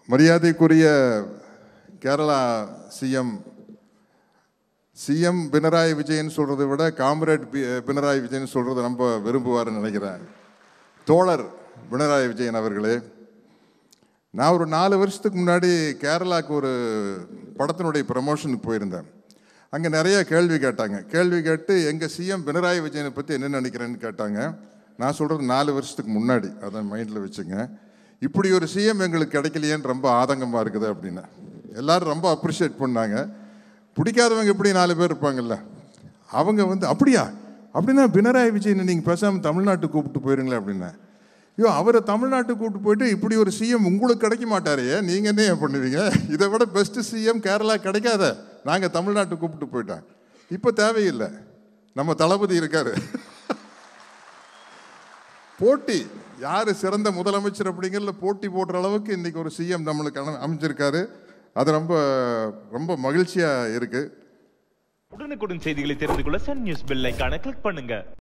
மரியாதைக்குரிய Kerala CM CM Pinarayi Vijayan சொல்றதை விட காம்ரேட் பி- பினராயி விஜயன் சொல்றதை ரொம்ப விரும்புவார்னு நினைக்கிறேன் தோழர் பினராயி விஜயன் அவர்களே நான் ஒரு நாலு வருஷத்துக்கு முன்னாடி கேரளாவுக்கு ஒரு படத்தினுடைய ப்ரமோஷனுக்கு போயிருந்தேன் அங்கே நிறைய கேள்வி கேட்டாங்க கேள்வி கேட்டு எங்கள் சிஎம் பினராயி விஜயனை பற்றி என்ன நினைக்கிறேன்னு கேட்டாங்க நான் சொல்கிறது நாலு வருஷத்துக்கு முன்னாடி அதை மைண்டில் வச்சுங்க இப்படி ஒரு சிஎம் எங்களுக்கு கிடைக்கலையேன்னு ரொம்ப ஆதங்கமாக இருக்குது அப்படின்னு எல்லாரும் ரொம்ப அப்ரிஷியேட் பண்ணாங்க பிடிக்காதவங்க எப்படி நாலு பேர் இருப்பாங்கல்ல அவங்க வந்து அப்படியா அப்படின்னா பினராயி விஜயனை நீங்கள் பேசாமல் தமிழ்நாட்டுக்கு கூப்பிட்டு போயிருங்களேன் அப்படின்னா ஐயோ அவரை தமிழ்நாட்டுக்கு கூப்பிட்டு போயிட்டு இப்படி ஒரு சிஎம் உங்களுக்கு கிடைக்க மாட்டாரையே நீங்கள் என்ன ஏன் பண்ணுவீங்க இதை விட பெஸ்ட் சிஎம் கேரளா கிடைக்காத நாங்கள் தமிழ்நாட்டுக்கு கூப்பிட்டு போயிட்டோம் இப்போ தேவையில்லை நம்ம தளபதி இருக்காரு போட்டி யார் சிறந்த முதலமைச்சர் அப்படிங்கிறதுல போட்டி போடுற அளவுக்கு இன்னைக்கு ஒரு சிஎம் நம்மளுக்கு அமை- அமைஞ்சிருக்காரு அது ரொம்ப ரொம்ப மகிழ்ச்சியாக இருக்குது உடனுக்குடன் செய்திகளை தெரிந்து கொள்ள சன் நியூஸ் பெல் ஐகானை கிளிக் பண்ணுங்க